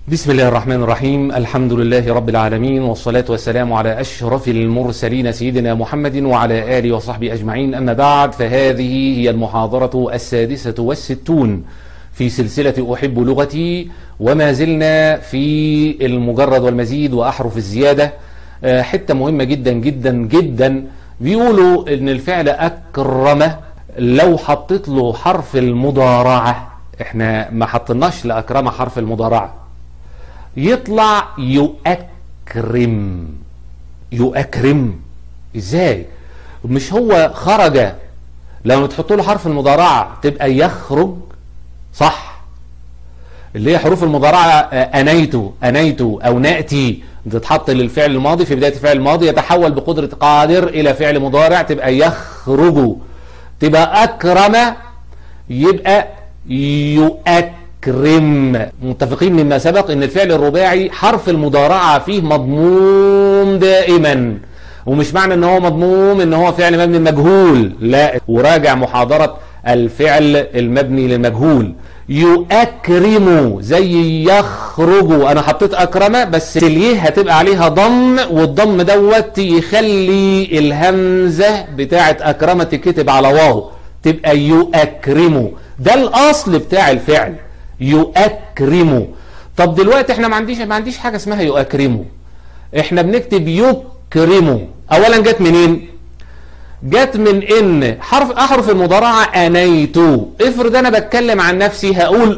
بسم الله الرحمن الرحيم الحمد لله رب العالمين والصلاة والسلام على أشرف المرسلين سيدنا محمد وعلى آله وصحبه أجمعين أما بعد فهذه هي المحاضرة السادسة والستون في سلسلة أحب لغتي وما زلنا في المجرد والمزيد وأحرف الزيادة آه، حتة مهمة جدا جدا جدا بيقولوا ان الفعل أكرم لو حطيت له حرف المضارعة احنا ما حطيناش لأكرم حرف المضارعة يطلع يؤكرم يؤكرم ازاي مش هو خرج لو تحط له حرف المضارعة تبقى يخرج صح اللي هي حروف المضارعة آه، أنيت أنيت أو نأتي تتحط للفعل الماضي في بداية الفعل الماضي يتحول بقدرة قادر إلى فعل مضارع تبقى يخرج تبقى أكرم يبقى يؤكرم متفقين مما سبق ان الفعل الرباعي حرف المضارعة فيه مضموم دائما ومش معنى ان هو مضموم ان هو فعل مبني مجهول لا وراجع محاضرة الفعل المبني للمجهول يؤكرم زي يخرج انا حطيت اكرمه بس اليه هتبقى عليها ضم والضم دوت يخلي الهمزه بتاعه اكرمه تكتب على واو تبقى يؤكرم ده الاصل بتاع الفعل يؤكرم طب دلوقتي احنا ما عنديش ما عنديش حاجه اسمها يؤكرم احنا بنكتب يكرم اولا جت منين جت من ان حرف احرف المضارعه انيت افرض انا بتكلم عن نفسي هقول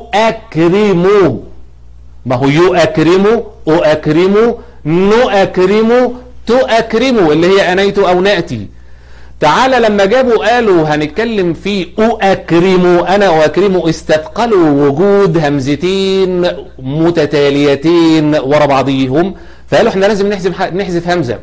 اؤكرم ما هو يؤكرم اؤكرم نؤكرم تؤكرم اللي هي انيت او ناتي تعالى لما جابوا قالوا هنتكلم في أؤكرم أنا أؤكرم استثقلوا وجود همزتين متتاليتين ورا بعضيهم فقالوا احنا لازم نحذف نحذف همزة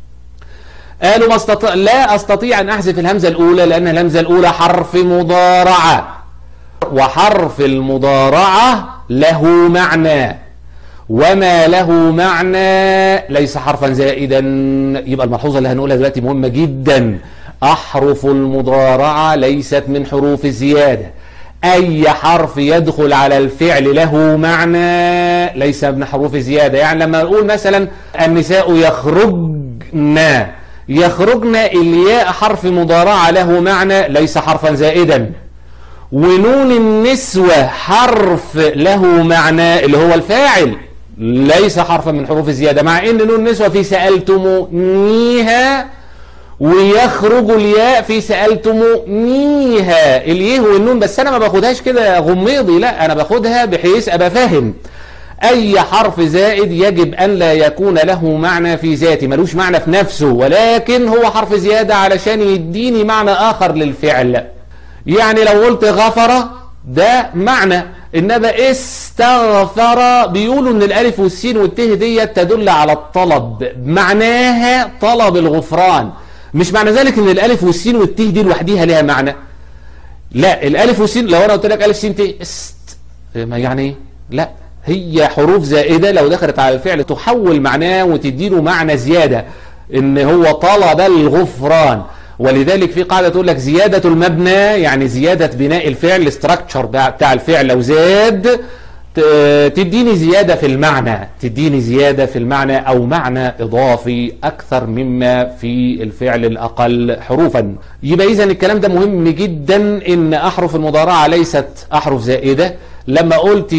قالوا ما استطيع لا أستطيع أن أحذف الهمزة الأولى لأن الهمزة الأولى حرف مضارعة وحرف المضارعة له معنى وما له معنى ليس حرفا زائدا يبقى الملحوظة اللي هنقولها دلوقتي مهمة جدا أحرف المضارعة ليست من حروف الزيادة أي حرف يدخل على الفعل له معنى ليس من حروف الزيادة يعني لما نقول مثلا النساء يخرجن يخرجن الياء حرف مضارعة له معنى ليس حرفا زائدا ونون النسوة حرف له معنى اللي هو الفاعل ليس حرفا من حروف الزيادة مع ان نون النسوة في سألتمونيها ويخرج الياء في سألتمونيها اليه والنون بس انا ما باخدهاش كده غميضي لا انا باخدها بحيث ابقى فاهم اي حرف زائد يجب ان لا يكون له معنى في ذاته ملوش معنى في نفسه ولكن هو حرف زيادة علشان يديني معنى اخر للفعل يعني لو قلت غفر ده معنى انما استغفر بيقولوا ان الالف والسين والته ديت تدل على الطلب معناها طلب الغفران مش معنى ذلك ان الالف والسين والته دي لوحديها لها معنى لا الالف والسين لو انا قلت لك الف سين ت است ما يعني ايه لا هي حروف زائده لو دخلت على الفعل تحول معناه وتديله معنى زياده ان هو طلب الغفران ولذلك في قاعدة تقول لك زيادة المبنى يعني زيادة بناء الفعل الاستراكشر بتاع الفعل لو زاد تديني زيادة في المعنى تديني زيادة في المعنى أو معنى إضافي أكثر مما في الفعل الأقل حروفا يبقى إذا الكلام ده مهم جدا إن أحرف المضارعة ليست أحرف زائدة لما قلت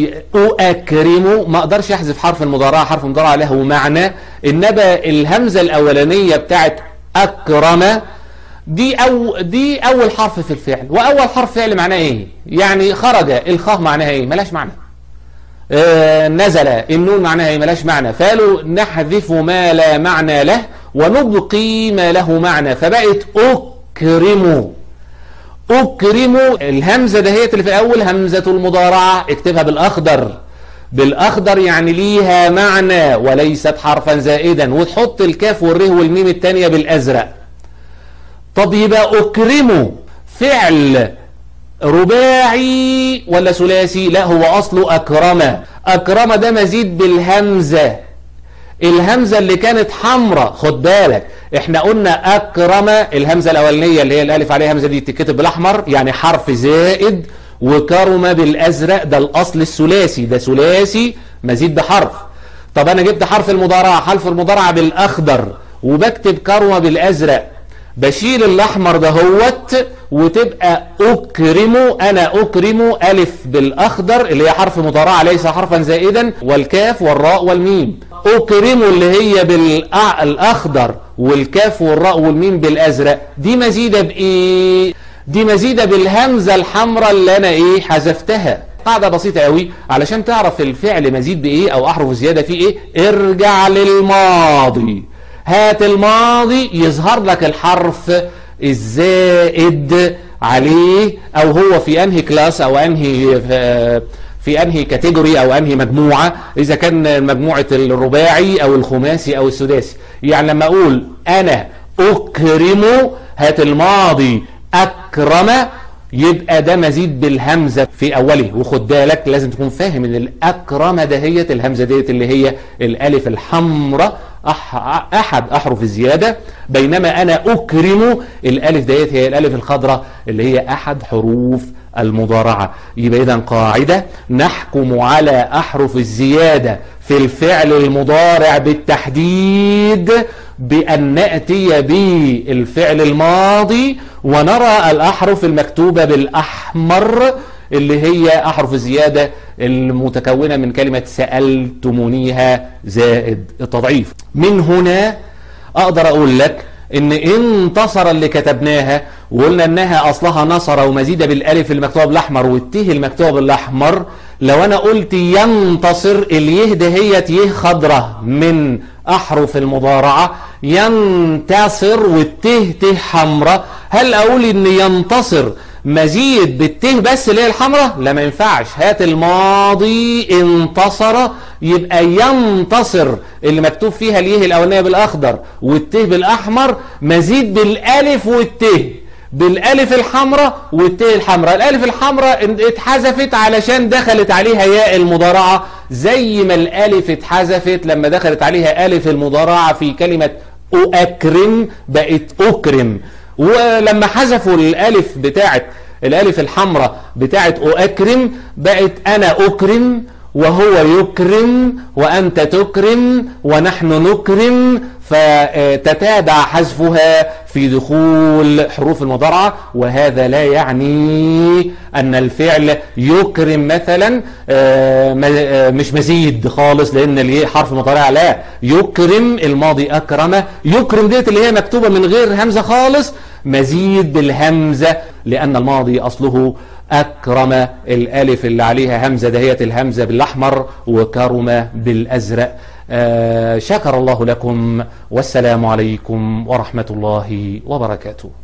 أؤكرم ما أقدرش أحذف حرف المضارعة حرف المضارعة له معنى إنما الهمزة الأولانية بتاعت أكرم دي أو دي أول حرف في الفعل وأول حرف فعل معناه إيه يعني خرج الخاء معناها إيه ملاش معنى آه نزل النون معناها إيه ملاش معنى فقالوا نحذف ما لا معنى له ونبقي ما له معنى فبقت أكرم أكرم الهمزة دهيت اللي في الأول همزة المضارعة اكتبها بالأخضر بالأخضر يعني ليها معنى وليست حرفا زائدا وتحط الكاف والره والميم التانية بالأزرق طب يبقى أكرمه فعل رباعي ولا ثلاثي لا هو أصله أكرم أكرم ده مزيد بالهمزة الهمزة اللي كانت حمراء خد بالك احنا قلنا أكرم الهمزة الأولانية اللي هي الألف عليها همزة دي تتكتب بالأحمر يعني حرف زائد وكرم بالازرق ده الاصل الثلاثي ده ثلاثي مزيد بحرف طب انا جبت حرف المضارعه حرف المضارعه بالاخضر وبكتب كرم بالازرق بشيل الاحمر دهوت وتبقى اكرم انا اكرم الف بالاخضر اللي هي حرف مضارعه ليس حرفا زائدا والكاف والراء والميم اكرم اللي هي بالاخضر والكاف والراء والميم بالازرق دي مزيده بايه دي مزيده بالهمزه الحمراء اللي انا ايه حذفتها قاعده بسيطه قوي علشان تعرف الفعل مزيد بايه او احرف زياده فيه ايه ارجع للماضي هات الماضي يظهر لك الحرف الزائد عليه او هو في انهي كلاس او انهي في انهي كاتيجوري او انهي مجموعه اذا كان مجموعه الرباعي او الخماسي او السداسي يعني لما اقول انا اكرم هات الماضي اكرم يبقى ده مزيد بالهمزة في أوله وخد بالك لازم تكون فاهم ان الأكرم دهية الهمزة ديت اللي هي الألف الحمراء أح أحد أحرف الزيادة بينما أنا أكرم الألف ديت هي الألف الخضراء اللي هي أحد حروف المضارعة يبقى إذا قاعدة نحكم على أحرف الزيادة في الفعل المضارع بالتحديد بأن نأتي بالفعل الماضي ونرى الأحرف المكتوبة بالأحمر اللي هي أحرف الزيادة المتكونة من كلمة سألتمونيها زائد التضعيف من هنا أقدر أقول لك ان انتصر اللي كتبناها وقلنا انها اصلها نصر ومزيدة بالالف المكتوبة بالاحمر والته المكتوبة بالاحمر لو انا قلت ينتصر اليه دهيت يه خضرة من احرف المضارعة ينتصر والته ته حمراء هل اقول ان ينتصر مزيد بالته بس اللي هي الحمراء لا ما ينفعش هات الماضي انتصر يبقى ينتصر اللي مكتوب فيها اليه الاولانيه بالاخضر والته بالاحمر مزيد بالالف والته بالالف الحمراء والته الحمراء الالف الحمراء اتحذفت علشان دخلت عليها ياء المضارعه زي ما الالف اتحذفت لما دخلت عليها الف المضارعه في كلمه اكرم بقت اكرم ولما حذفوا الالف بتاعت الالف الحمراء بتاعت اكرم بقت انا اكرم وهو يكرم وانت تكرم ونحن نكرم فتتابع حذفها في دخول حروف المضارعة وهذا لا يعني أن الفعل يكرم مثلا مش مزيد خالص لأن اللي حرف المضارعة لا يكرم الماضي أكرم يكرم ديت اللي هي مكتوبة من غير همزة خالص مزيد بالهمزة لأن الماضي أصله أكرم الألف اللي عليها همزة دهية الهمزة بالأحمر وكرم بالأزرق آه شكر الله لكم والسلام عليكم ورحمة الله وبركاته